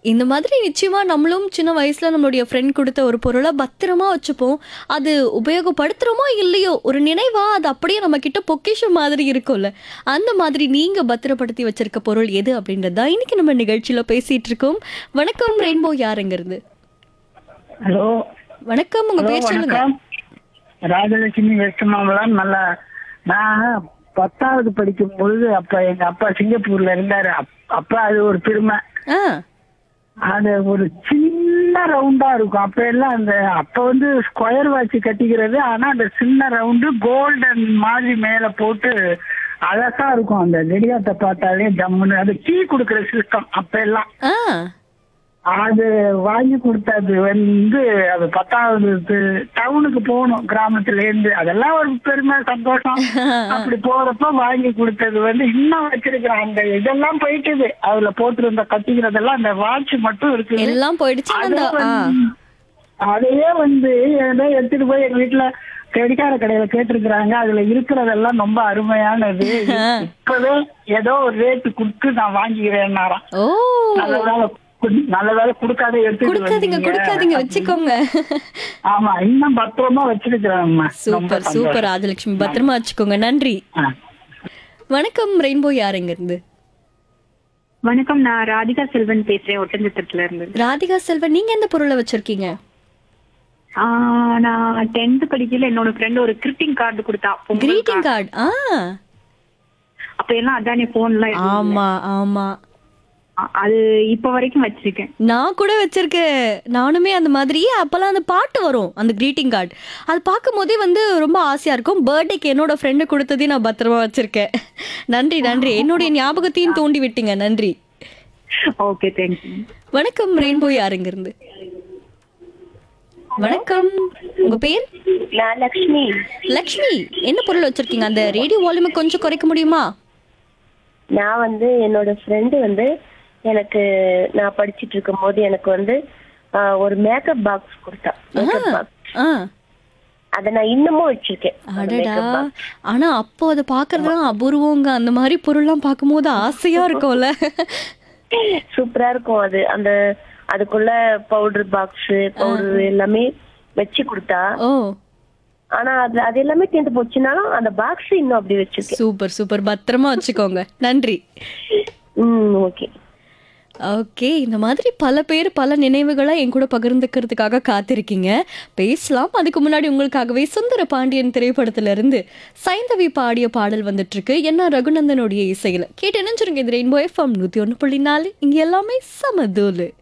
இந்த மாதிரி நிச்சயமா நம்மளும் சின்ன வயசுல நம்மளுடைய ஃப்ரெண்ட் கொடுத்த ஒரு பொருளை பத்திரமா வச்சுப்போம் அது உபயோகப்படுத்துறோமோ இல்லையோ ஒரு நினைவா அது அப்படியே நம்ம கிட்ட பொக்கிஷம் மாதிரி இருக்கும்ல அந்த மாதிரி நீங்க பத்திரப்படுத்தி வச்சிருக்க பொருள் எது அப்படின்றது தான் இன்னைக்கு நம்ம நிகழ்ச்சியில பேசிட்டு இருக்கோம் வணக்கம் ரெயின்போ யாருங்கிறது ஹலோ வணக்கம் உங்க ஹலோ பேர் சொல்லுங்க வணக்கம் ராஜலட்சுமி வெஸ்ட் மாம்பலம் நல்ல நான் பத்தாவது படிக்கும் பொழுது அப்ப எங்க அப்பா சிங்கப்பூர்ல இருந்தாரு அப்- அப்ப அது ஒரு பெருமை ஆ அது ஒரு சின்ன ரவுண்டா இருக்கும் அப்ப எல்லாம் அந்த அப்ப வந்து ஸ்கொயர் வாட்ச் கட்டிக்கிறது ஆனா அந்த சின்ன ரவுண்டு கோல்டன் மாதிரி மேல போட்டு அழகா இருக்கும் அந்த கடிகாரத்தை பார்த்தாலே ஜம்முன்னு அது டீ கொடுக்குற சிஸ்டம் அப்ப எல்லாம் ஆ அது வாங்கி கொடுத்தது வந்து அது பத்தாவது து- டவுனுக்கு போகணும் கிராமத்துல இருந்து அதெல்லாம் ஒரு பெருமை சந்தோஷம் அப்படி போறப்ப வாங்கி கொடுத்தது வந்து இன்னும் வச்சிருக்கிறேன் அந்த இதெல்லாம் போயிட்டுது அதுல போட்டிருந்த கட்டிக்கிறதெல்லாம் அந்த வாட்ச் மட்டும் இருக்குது எல்லாம் போயிடுச்சு அது அந்த ஆ வந்து- அதையே வந்து ஏதோ எடுத்துட்டு போய் எங்க வீட்டுல கடிகார கடையில கேட்டிருக்கிறாங்க அதுல இருக்கிறதெல்லாம் ரொம்ப அருமையானது இப்பவே ஏதோ ஒரு ரேட்டு கொடுத்து நான் வாங்கிக்கிறேன்னாராம் ஓ நல்ல வேலை குடு- நல்ல வேலை கொடுக்காத எடுத்துட்டு கொடுக்காதீங்க வந்தீங்க. கொடுக்காதீங்க வச்சுக்கோங்க ஆமா இன்னும் பத்திரமா வச்சிருக்கிறேன் சூப்பர் சூப்பர் ராஜலட்சுமி பத்திரமா வச்சுக்கோங்க நன்றி வணக்கம் ரெயின்போ யாருங்க இருந்து வணக்கம் நான் ராதிகா செல்வன் பேசுறேன் ஒட்டஞ்சத்திரத்துல இருந்து ராதிகா செல்வன் நீங்க எந்த பொருளை வச்சிருக்கீங்க ஆஹ் நான் டென்த் படிக்கல என்னோட ஃப்ரெண்ட் ஒரு கிரிட்டிங் கார்டு கொடுத்தா பொங்கல் கிரீட்டிங் card. கார்டு ஆ அப்ப எல்லாம் அதானே போன்லாம் ஆமா ஆமா அது இப்ப வரைக்கும் வச்சிருக்கேன் நான் கூட வச்சிருக்கேன் நானுமே அந்த மாதிரி அப்பெல்லாம் அந்த பாட்டு வரும் அந்த கிரீட்டிங் கார்டு அது பார்க்கும் போதே வந்து ரொம்ப ஆசையா இருக்கும் பர்த்டேக்கு என்னோட ஃப்ரெண்டு கொடுத்ததையும் நான் பத்திரமா வச்சிருக்கேன் நன்றி நன்றி என்னுடைய ஞாபகத்தையும் தூண்டி விட்டீங்க நன்றி ஓகே தேங்க்யூ வணக்கம் ரெயின்போ யாருங்க இருந்து வணக்கம் உங்க பேர் நான் லக்ஷ்மி லக்ஷ்மி என்ன பொருள் வச்சிருக்கீங்க அந்த ரேடியோ வால்யூமை கொஞ்சம் குறைக்க முடியுமா நான் வந்து என்னோட ஃப்ரெண்டு வந்து எனக்கு நான் படிச்சிட்டு இருக்கும் போது எனக்கு வந்து ஆஹ், ஒரு மேக்கப் பாக்ஸ் கொடுத்தா மேக்கப் பாக்ஸ் ஆ அதை நான் இன்னமும் வச்சிருக்கேன் அந்த அடடா makeup box. ஆனா அப்போ அதை பாக்குறதுலாம் அபூர்வங்க அந்த மாதிரி பொருள்லாம் பார்க்கும்போது ஆசையா இருக்கும்ல சூப்பரா இருக்கும் அது அந்த அதுக்குள்ள பவுடர் பாக்ஸ் பவுடர் எல்லாமே வச்சு கொடுத்தா ஓ ஆனா அது அது எல்லாமே தீர்ந்து போச்சுனாலும் அந்த பாக்ஸ் இன்னும் அப்படி வச்சிருக்கேன் சூப்பர் சூப்பர் பத்திரமா வச்சுக்கோங்க நன்றி ம் ஓகே ஓகே இந்த மாதிரி பல பேர் பல நினைவுகளை என் கூட பகிர்ந்துக்கிறதுக்காக காத்திருக்கீங்க பேசலாம் அதுக்கு முன்னாடி உங்களுக்காகவே சுந்தர பாண்டியன் திரைப்படத்துல இருந்து சைந்தவி பாடிய பாடல் வந்துட்டு இருக்கு என்ன ரகுநந்தனுடைய இசையில கேட்டு நினைச்சிருங்க இது ரெயின்போ எஃப்எம் நூத்தி ஒன்று புள்ளி நாலு இங்க எல்லாமே சமதூலு